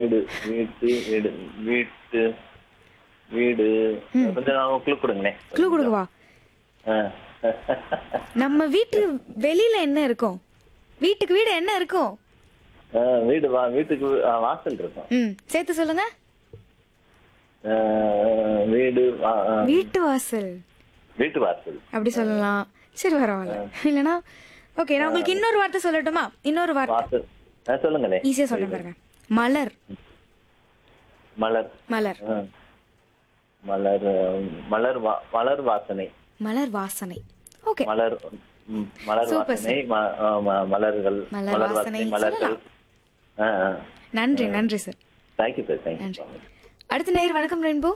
வீடு வீட்டு வீடு வீட்டு வீடு கொஞ்சம் குழு கொடுங்களேன் க்ளூ கொடுக்கவா ஆ. நம்ம வீட்டு வெளியில என்ன இருக்கும் வீட்டுக்கு வீடு என்ன இருக்கும் ஆ, வீடு வா வீட்டுக்கு ஆ, வாசல் இருக்கும் ம் சேர்த்து சொல்லுங்க ஆ, வீடு வா- ஆ, வீட்டு வாசல் வீட்டு வாசல் அப்படி சொல்லலாம் சரி பரவாயில்ல இல்லைனா ஓகே நான் உங்களுக்கு இன்னொரு வார்த்தை சொல்லட்டுமா இன்னொரு வார்த்தை வாசல் ஆ, சொல்லுங்களே ஈஸியா சொல்றேன் பாருங்க மலர் மலர் மலர் ஆ. மலர் ஆ, மலர் வா- மலர் வாசனை மலர் வாசனை ஓகே மலர் ம், மலர் Super, வாசனை ம- ஆ, ம- மலர்கள் மலர் மலர் வாசனை வாசனை மலர்கள் நன்றி நன்றி சார் தேங்க்யூ சார் தேங்க்யூ நன்றி அடுத்த நேர் வணக்கம் ரெயின்போ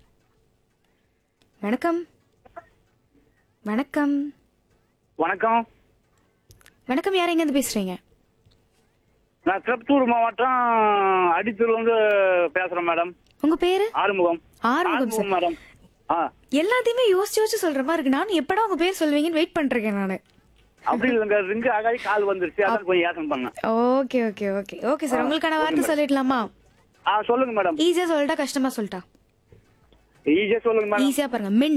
வணக்கம் வணக்கம் வணக்கம் வணக்கம் யார் எங்கேருந்து பேசுறீங்க நான் திருப்பத்தூர் மாவட்டம் அடித்தூர் வந்து பேசுறேன் மேடம் உங்க பேரு ஆறுமுகம் ஆறுமுகம் சார் மேடம் ஆ எல்லாத்தையுமே யோசிச்சு யோசிச்சு சொல்ற மாதிரி இருக்கு நான் எப்படா உங்க பேர் சொல்லுவீங்கன்னு வெயிட் பண்றேன் நானு அப்படி இல்லைங்க ரிங்கு ஆகாதி கால் வந்துருச்சு அதான் கொஞ்சம் யோசனை பண்ணேன் okay okay okay okay sir உங்களுக்கான வார்த்தை சொல்லிடலாமா ஆ சொல்லுங்க மேடம் ஈஸியா சொல்லிட்டா கஷ்டமா சொல்லிட்டா ஈஸியா சொல்லுங்க மேடம் ஈஸியா பாருங்க மின்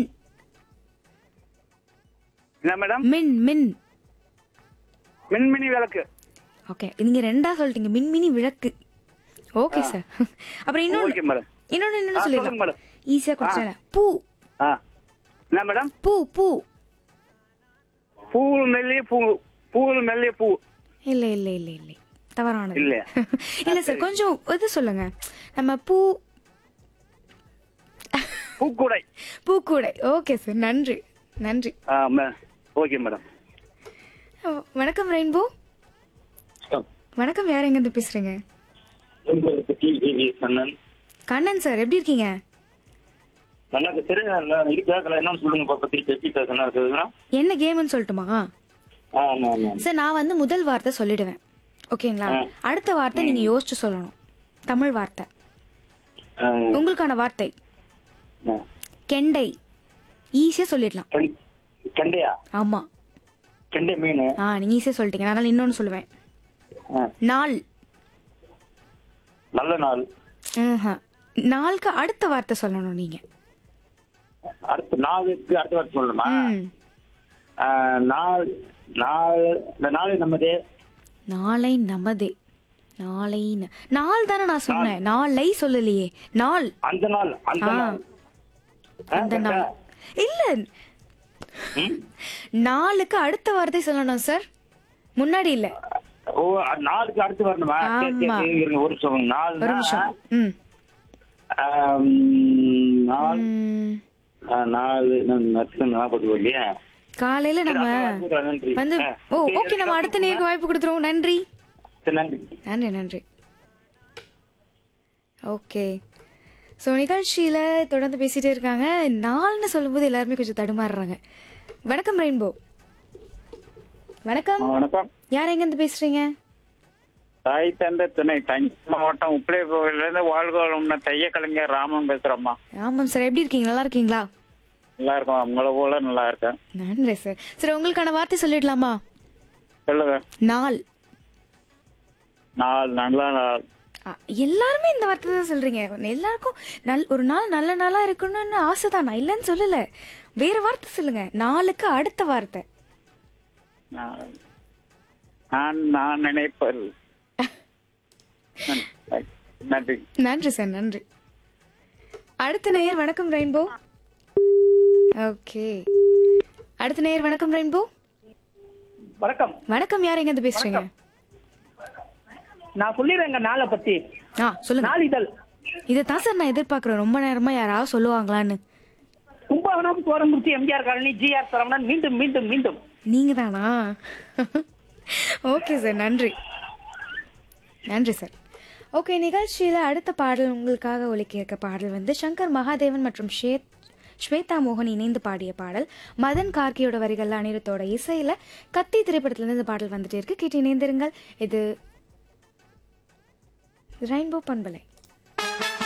என்ன மேடம் மின் மின் மின்மினி விளக்கு ஓகே நீங்க ரெண்டா சொல்லிட்டீங்க மின்மினி விளக்கு ஓகே சார் அப்புறம் ஓகே இன்னொன்னு மேடம் இன்னொன்னு ஆ, இன்னொன்னு சொல்லுங்க சொல்லிடலாம் மேடம் ஈஸியா கொடுத்துட்டேன் பூ ஆ என்ன மேடம் பூ பூ பூ மெல்லிய பூ பூ மெல்லிய பூ இல்ல இல்ல இல்ல இல்ல தவறானது இல்லையா? இல்ல சார் கொஞ்சம் இது சொல்லுங்க நம்ம பூ பூக்கூடை பூக்கூடை ஓகே சார் நன்றி நன்றி ஆ மே- ஓகே மேடம் ஓ, வணக்கம் ரெயின்போ வணக்கம் யார் எங்கேருந்து பேசுறீங்க கண்ணன் கண்ணன் சார் எப்படி இருக்கீங்க நல்லா தெரியல இருக்கா என்னன்னு சொல்லுங்க பத்தி பேசி பேசுனா என்ன கேம்னு சொல்லட்டுமா ஆமா ஆமா சார் நான் வந்து முதல் வார்த்தை சொல்லிடுவேன் ஓகேங்களா அடுத்த வார்த்தை நீங்க யோசிச்சு சொல்லணும் தமிழ் வார்த்தை ஆ, உங்களுக்கான வார்த்தை ஆ. கெண்டை ஈஸியா சொல்லிடலாம் கெண்- கெண்டையா ஆமா கெண்டை மீன் ஆ நீங்க ஈஸியா சொல்லிட்டீங்க அதனால இன்னொன்னு சொல்லுவேன் ஆ, நாள் நல்ல நாள் ம்ஹா. நாளுக்கு அடுத்த வார்த்தை சொல்லணும் நீங்க அடுத்த நாளுக்கு அடுத்த வாரம் சொல்லணுமா ம். ஆ, நாள் நாள் இந்த நாள் நம்மதே நாளை நமதே நாளை ந- நாள் தானே நான் சொன்னேன் நாளை சொல்லலையே நாள் அந்த நாள் அந்த ஆ. நாள் ஆ, அந்த நாள் இல்ல ம்? நாளுக்கு அடுத்த வார்த்தை சொல்லணும் சார் முன்னாடி இல்ல ஓ நாளுக்கு அடுத்து வரணுமா சரி, சரி, ஆமா. சரி, இருங்க, ஒரு நிமிஷம் நாள் ஒரு நிமிஷம் ம் நாள் ம். ஆ, நாலு ஞாபகம் இல்லையா காலையில நம்ம நன்றி வந்து ஆ, ஓ சரி, ஓகே நம்ம அடுத்த நேருக்கு வாய்ப்பு கொடுத்துருவோம் நன்றி சரி, நன்றி நன்றி நன்றி ஓகே ஸோ நிகழ்ச்சியில் தொடர்ந்து பேசிட்டே இருக்காங்க நாள்னு சொல்லும்போது எல்லாருமே கொஞ்சம் தடுமாறுறாங்க வணக்கம் ரெயின்போ வணக்கம் வணக்கம் யார் எங்கேருந்து பேசுறீங்க தாய் தந்தை துணை தஞ்சை மாவட்டம் உப்பிலை கோவிலிருந்து வாழ்கோளம்னா தைய கலைஞர் ராமன் பேசுறேம்மா ஆமாம் சார் எப்படி இருக்கீங்க நல்லா இருக்கீங்களா நல்லா இருக்கும் உங்களை போல நல்லா இருக்கேன் நன்றி சார் சரி உங்களுக்கான வார்த்தை சொல்லிடலாமா சொல்லுங்க நாள் நாள் நல்ல நாள் ஆ, எல்லாருமே இந்த வார்த்தை தான் சொல்றீங்க எல்லாருக்கும் நல் ஒரு நாள் நல்ல நாளா இருக்கணும்னு ஆசை தான் நான் இல்லைன்னு சொல்லல வேற வார்த்தை சொல்லுங்க நாளுக்கு அடுத்த வார்த்தை நான் நான் நான் நினைப்பது நன்றி நன்றி சார் நன்றி அடுத்த நேயர் வணக்கம் ரெயின்போ ஓகே அடுத்த நேயர் வணக்கம் ரெயின்போ வணக்கம் வணக்கம் யார் எங்க இருந்து பேசுறீங்க நான் சொல்லிடுறேங்க நாளை பத்தி ஆ சொல்லுங்க நாளிதழ் இதை தான் சார் நான் எதிர்பார்க்கிறேன் ரொம்ப நேரமா யாராவது சொல்லுவாங்களான்னு Kumbakonam Thorangurichi MGR colony GR Saravanan மீண்டும் மீண்டும் மீண்டும் நீங்க தானா ஓகே சார் நன்றி நன்றி சார் ஓகே நிகழ்ச்சியில் அடுத்த பாடல் உங்களுக்காக ஒலிக்க இருக்க பாடல் வந்து சங்கர் மகாதேவன் மற்றும் ஷேத் ஸ்வேதா மோகன் இணைந்து பாடிய பாடல் மதன் கார்கியோட வரிகள் அனிருத்தோட இசையில கத்தி திரைப்படத்திலிருந்து இந்த பாடல் வந்துட்டே இருக்கு கேட்டு இணைந்திருங்கள் இது ரெயின்போ பண்பலை